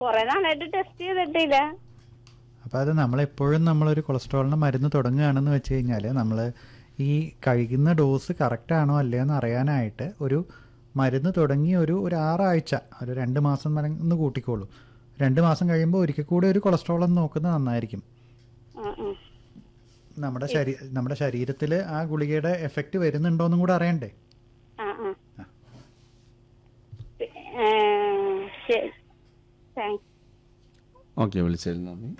കൊറേ നാളായിട്ട് ടെസ്റ്റ് ചെയ്തിട്ടില്ല അപ്പോൾ അത് നമ്മളെപ്പോഴും നമ്മളൊരു കൊളസ്ട്രോളിന് മരുന്ന് തുടങ്ങുകയാണെന്ന് വെച്ച് കഴിഞ്ഞാൽ നമ്മൾ ഈ കഴിക്കുന്ന ഡോസ് കറക്റ്റ് ആണോ അല്ലയോ എന്ന് അറിയാനായിട്ട് ഒരു മരുന്ന് തുടങ്ങി ഒരു ഒരു ആറാഴ്ച ഒരു രണ്ട് മാസം വരെ ഒന്ന് കൂട്ടിക്കോളൂ രണ്ട് മാസം കഴിയുമ്പോൾ ഒരിക്കൽ കൂടി ഒരു കൊളസ്ട്രോൾ ഒന്ന് നോക്കുന്നത് നന്നായിരിക്കും ആ, ആ. നമ്മുടെ ശരീ നമ്മുടെ ശരീരത്തിൽ ആ ഗുളികയുടെ എഫക്റ്റ് വരുന്നുണ്ടോയെന്നും കൂടെ അറിയണ്ടേ ആ ആ ഏ, ശരി താങ്ക്സ് ഓക്കെ വിളിച്ചതിൽ നന്ദി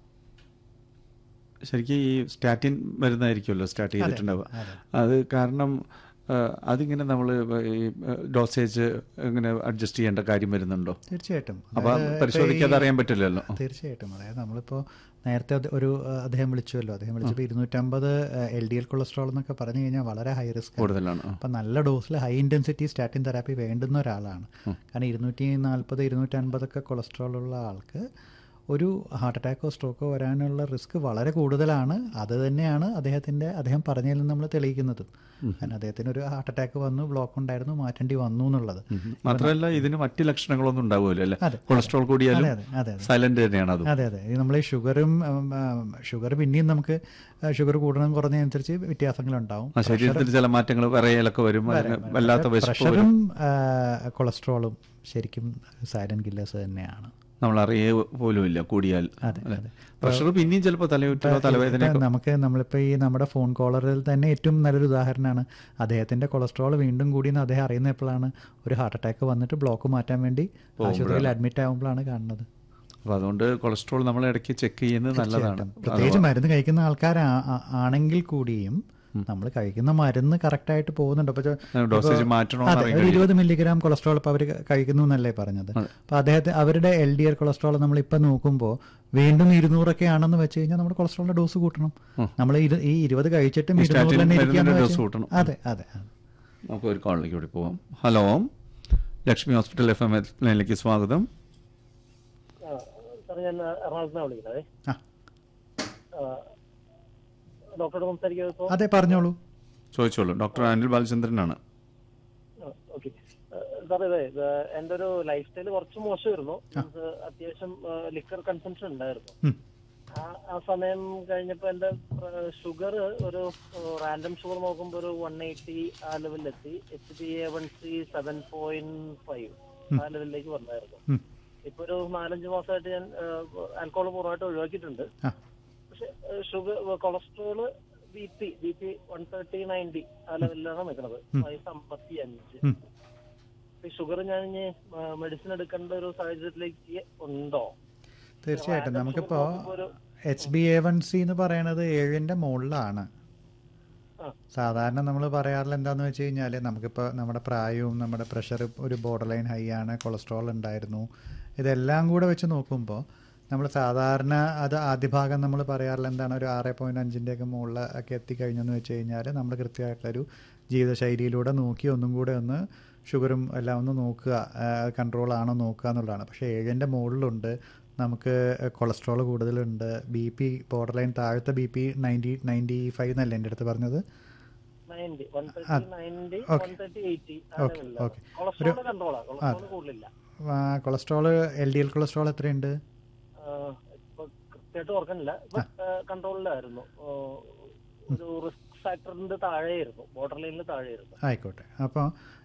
ശരിക്കും ഈ സ്റ്റാറ്റിൻ മരുന്നായിരിക്കുമല്ലോ സ്റ്റാർട്ട് ചെയ്തിട്ടുണ്ടാവുക അത് കാരണം ആ, അതിങ്ങനെ നമ്മൾ ഈ ഡോസേജ് ഇങ്ങനെ അഡ്ജസ്റ്റ് ചെയ്യേണ്ട കാര്യം വരുന്നുണ്ടോ തീർച്ചയായിട്ടും അപ്പൊ അതായത് ഇപ്പൊ പരിശോധിക്കാതെ ഈ- അറിയാൻ പറ്റില്ലല്ലോ തീർച്ചയായിട്ടും അതായത് നമ്മളിപ്പോൾ നേരത്തെ അത് ഒരു ആ, അദ്ദേഹം വിളിച്ചുവല്ലോ അദ്ദേഹം വിളിച്ചപ്പോൾ ഇരുന്നൂറ്റമ്പത് എൽ ഡി എൽ കൊളസ്ട്രോൾ എന്നൊക്കെ പറഞ്ഞു കഴിഞ്ഞാൽ വളരെ ഹൈ റിസ്ക് കൂടുതലാണ് ആ. അപ്പം നല്ല ഡോസിൽ ഹൈ ഇൻറ്റൻസിറ്റി സ്റ്റാറ്റിൻ തെറാപ്പി വേണ്ടുന്ന ഒരാളാണ് കാരണം ഇരുന്നൂറ്റി നാൽപ്പത് ഇരുന്നൂറ്റി അൻപതൊക്കെ കൊളസ്ട്രോൾ ഉള്ള ആൾക്ക് ഒരു ഹാർട്ട് അറ്റാക്കോ സ്ട്രോക്കോ വരാനുള്ള റിസ്ക് വളരെ കൂടുതലാണ് അത് തന്നെയാണ് അദ്ദേഹത്തിൻ്റെ അദ്ദേഹം പറഞ്ഞതിൽ നിന്ന് നമ്മൾ തെളിയിക്കുന്നത് കാരണം അദ്ദേഹത്തിന് ഒരു ഹാർട്ട് അറ്റാക്ക് വന്നു ബ്ലോക്ക് ഉണ്ടായിരുന്നു മാറ്റേണ്ടി വന്നു എന്നുള്ളത് മാത്രമല്ല ഇതിന് മറ്റ് ലക്ഷണങ്ങളൊന്നും ഉണ്ടാവുമല്ലോ അല്ലേ അതെ. കൊളസ്ട്രോൾ കൂടിയാലും അതെ, അതെ, അതെ, അതെ. സൈലന്റ് തന്നെയാണ് അതും അതെ അതെ നമ്മൾ ഈ ഷുഗറും ഷുഗർ പിന്നെയും നമുക്ക് ഷുഗർ കൂടണം കുറഞ്ഞതനുസരിച്ച് വ്യത്യാസങ്ങളുണ്ടാവും ആ ശരീരത്തിൽ ചില മാറ്റങ്ങൾ വിറയലൊക്കെ വരും അതിന് വല്ലാത്ത വിശപ്പ് വരും പ്രഷറും കൊളസ്ട്രോളും ശരിക്കും സൈലന്റ് കില്ലേഴ്സ് തന്നെയാണ് നമ്മൾ അറിയ പോലും ഇല്ല കൂടിയാൽ അതെ, അല്ലേ? അതെ. പ്രഷർ പിന്നെയും ചിലപ്പോൾ തലയുറ്റോ തലവേദന ഇപ്പം നമുക്ക് നമ്മളിപ്പോൾ ഈ നമ്മുടെ ഫോൺ കോളറിൽ തന്നെ ഏറ്റവും നല്ലൊരു ഉദാഹരണമാണ് അദ്ദേഹത്തിന്റെ കൊളസ്ട്രോൾ വീണ്ടും കൂടിയെന്ന് അദ്ദേഹം അറിയുന്ന എപ്പോഴാണ് ഒരു ഹാർട്ട് അറ്റാക്ക് വന്നിട്ട് ബ്ലോക്ക് മാറ്റാൻ വേണ്ടി ആശുപത്രിയിൽ അഡ്മിറ്റ് ആകുമ്പോഴാണ് കാണുന്നത് അപ്പൊ അതുകൊണ്ട് കൊളസ്ട്രോൾ നമ്മൾ ഇടയ്ക്ക് ചെക്ക് ചെയ്യുന്നത് നല്ലതാണ് പ്രത്യേകിച്ച് മരുന്ന് കഴിക്കുന്ന ആൾക്കാർ ആണെങ്കിൽ കൂടിയും നമ്മൾ കഴിക്കുന്ന മരുന്ന് കറക്റ്റ് ആയിട്ട് പോകുന്നുണ്ട് അപ്പൊ ചെ- ഡോസേജ് ഇപ്പൊ- മാറ്റണോ അതെ ഒരു ഇരുപത് മില്ലിഗ്രാം കൊളസ്ട്രോൾ ഇപ്പൊ അവർ കഴിക്കുന്നു എന്നല്ലേ പറഞ്ഞത് അപ്പൊ അദ്ദേഹത്തെ അവരുടെ എൽ ഡി എൽ കൊളസ്ട്രോൾ നമ്മൾ ഇപ്പൊ നോക്കുമ്പോൾ വീണ്ടും ഇരുന്നൂറൊക്കെ ആണെന്ന് വെച്ച് കഴിഞ്ഞാൽ നമ്മുടെ കൊളസ്ട്രോളിന്റെ ഡോസ് കൂട്ടണം നമ്മൾ ഈ ഇരുപത് കഴിച്ചിട്ടും ഇരുന്നൂറ് സ്റ്റാറ്റിൻ തന്നെ മരുന്നിന്റെ ഇരിക്കാന്ന് ഡോസ് വെച്ച് കൂട്ടണം. അതെ അതെ അതെ. നമുക്ക് ഒരു കോളിലേക്ക് കൂടി പോവാം hello Lakshmi hospital F M ലൈനിലേക്ക് സ്വാഗതം സാർ ഞാൻ എറണാകുളത്ത് നിന്നാണ് വിളിക്കുന്നത് ആ ഡോക്ടറോട് സംസാരിക്കുന്നത് ഇപ്പോൾ അതെ പറഞ്ഞോളൂ ചോദിച്ചോളൂ ഡോക്ടർ അനിൽ ബാലചന്ദ്രനാണ് ഓക്കെ സാർ ഇതേ ഇത് എന്റെ ഒരു ലൈഫ് സ്റ്റൈൽ കുറച്ച് മോശമായിരുന്നു ഇത് അത്യാവശ്യം ലിക്കർ കൺസംഷൻ ഉണ്ടായിരുന്നു ഉം. ആ ആ സമയം കഴിഞ്ഞപ്പോ എന്റെ ഷുഗർ ഒരു റാൻഡം ഷുഗർ നോക്കുമ്പോൾ ഒരു വൺ എയ്റ്റി ആ ലെവലിലെത്തി H B A one C seven point five ആ ലെവലിലേക്ക് വന്നായിരുന്നു ഉം. ഇപ്പൊ ഒരു നാലഞ്ച് മാസമായിട്ട് ഞാൻ ആൽക്കോൾ പൂർണ്ണമായിട്ട് ഒഴിവാക്കിയിട്ടുണ്ട് ആ പക്ഷെ sugar cholesterol B P B P one thirty ninety ആ ലെവലിലാണ് നിൽക്കുന്നത് വയസ്സ് അമ്പത്തി അഞ്ച് ഉം. ഈ ഷുഗർ ഞാൻ ഇനി മെഡിസിൻ എടുക്കേണ്ട ഒരു സാഹചര്യത്തിലേക്ക് ഉണ്ടോ തീർച്ചയായിട്ടും നമുക്കിപ്പോ ഒരു H B A one C എന്ന് പറയണത് ഏഴിന്റെ മുകളിലാണ് ആ. സാധാരണ നമ്മൾ പറയാറില്ല എന്താന്ന് വെച്ച് കഴിഞ്ഞാൽ നമുക്കിപ്പോൾ നമ്മുടെ പ്രായവും നമ്മുടെ പ്രഷർ ഒരു ബോർഡർ ലൈൻ ഹൈ ആണ് കൊളസ്ട്രോൾ ഉണ്ടായിരുന്നു ഇതെല്ലാം കൂടെ വെച്ച് നോക്കുമ്പോൾ നമ്മൾ സാധാരണ അത് ആദ്യ ഭാഗം നമ്മൾ പറയാറില്ല എന്താണ് ഒരു ആറ് പോയിൻറ്റ് അഞ്ചിൻ്റെ ഒക്കെ മുകളിൽ ഒക്കെ എത്തിക്കഴിഞ്ഞെന്ന് വെച്ച് കഴിഞ്ഞാൽ നമ്മൾ കൃത്യമായിട്ടുള്ളൊരു ജീവിതശൈലിയിലൂടെ നോക്കി ഒന്നും കൂടെ ഒന്ന് ഷുഗറും എല്ലാം ഒന്ന് നോക്കുക കൺട്രോൾ ആണോ നോക്കുക എന്നുള്ളതാണ് പക്ഷേ ഏഴിൻ്റെ മുകളിലുണ്ട് നമുക്ക് കൊളസ്ട്രോൾ കൂടുതലുണ്ട് ബി പി ബോർഡർ ലൈൻ താഴത്തെ B P ninety ninety five എന്നല്ലേ എൻ്റെ അടുത്ത് പറഞ്ഞത് ninety one thirty ninety one thirty eighty ആ ഓക്കെ ലെവലിലാണ് ഓക്കെ കൊളസ്ട്രോൾ കൺട്രോളാണ് കൊളസ്ട്രോൾ കൂടുതലില്ല cholesterol L D L cholesterol എത്രയുണ്ട് ആ, ഇപ്പൊ കൃത്യമായിട്ട് ഓർക്കണില്ല കൺട്രോളിലായിരുന്നു ഒരു റിസ്ക് ഫാക്ടറിന്റെ താഴെയായിരുന്നു ബോർഡർ ലൈനിൽ താഴെയായിരുന്നു ആയിക്കോട്ടെ അപ്പോൾ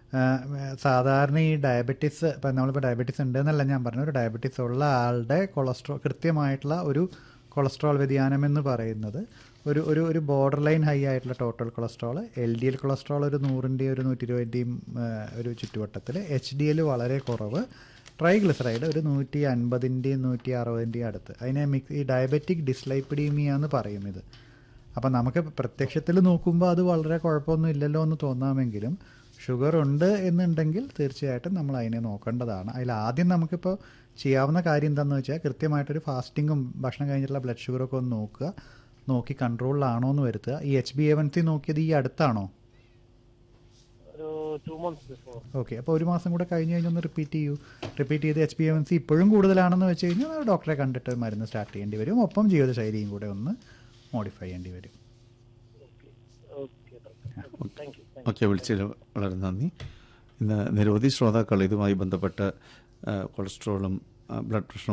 സാധാരണ ഈ ഡയബറ്റിസ് ഇപ്പം നമ്മളിപ്പോൾ ഡയബറ്റിസ് ഉണ്ട് എന്നല്ല ഞാൻ പറഞ്ഞു ഒരു ഡയബറ്റിസ് ഉള്ള ആളുടെ കൊളസ്ട്രോൾ കൃത്യമായിട്ടുള്ള ഒരു കൊളസ്ട്രോൾ വ്യതിയാനം എന്ന് പറയുന്നത് ഒരു ഒരു ഒരു ബോർഡർ ലൈൻ ഹൈ ആയിട്ടുള്ള total cholesterol L D L cholesterol ഒരു നൂറിൻ്റെയും ഒരു നൂറ്റി ഇരുപതിൻ്റെയും ഒരു ചുറ്റുവട്ടത്തിൽ എച്ച് ഡി എൽ വളരെ കുറവ് ട്രൈഗ്ലിസറൈഡ് ഒരു നൂറ്റി അൻപതിൻ്റെയും നൂറ്റി അറുപതിൻ്റെയും അടുത്ത് അതിനെ മിക്സ് ഈ ഡയബറ്റിക് ഡിസ്ലൈപ്പിഡീമിയ എന്ന് പറയും ഇത് അപ്പം നമുക്ക് പ്രത്യക്ഷത്തിൽ നോക്കുമ്പോൾ അത് വളരെ കുഴപ്പമൊന്നും ഇല്ലല്ലോ എന്ന് തോന്നാമെങ്കിലും ഷുഗർ ഉണ്ട് എന്നുണ്ടെങ്കിൽ തീർച്ചയായിട്ടും നമ്മൾ അതിനെ നോക്കേണ്ടതാണ് അതിൽ ആദ്യം നമുക്കിപ്പോൾ ചെയ്യാവുന്ന കാര്യം എന്താണെന്ന് വെച്ചാൽ കൃത്യമായിട്ടൊരു ഫാസ്റ്റിങ്ങും ഭക്ഷണം കഴിഞ്ഞിട്ടുള്ള ബ്ലഡ് ഷുഗറൊക്കെ ഒന്ന് നോക്കുക നോക്കി കൺട്രോളിലാണോ എന്ന് വരുത്തുക ഈ H B A one C നോക്കിയത് ഈ അടുത്താണോ ഒരു ടു മന്ത്സ് ബിഫോർ ഓക്കെ അപ്പോൾ ഒരു മാസം കൂടെ കഴിഞ്ഞ് കഴിഞ്ഞ് ഒന്ന് റിപ്പീറ്റ് ചെയ്യൂ റിപ്പീറ്റ് ചെയ്ത് എച്ച് ബി എം സി ഇപ്പോഴും കൂടുതലാണെന്ന് വെച്ച് കഴിഞ്ഞാൽ ഡോക്ടറെ കണ്ടിട്ട് മരുന്ന് സ്റ്റാർട്ട് ചെയ്യേണ്ടി വരും ഒപ്പം ജീവിതശൈലിയും കൂടെ ഒന്ന് മോഡിഫൈ ചെയ്യേണ്ടി വരും ഓക്കെ താങ്ക് യു ഓക്കെ വിളിച്ചതിൽ വളരെ നന്ദി ഇന്ന് നിരവധി ശ്രോതാക്കൾ ഇതുമായി ബന്ധപ്പെട്ട് ആ, കൊളസ്ട്രോളും ബ്ലഡ് പ്രഷർ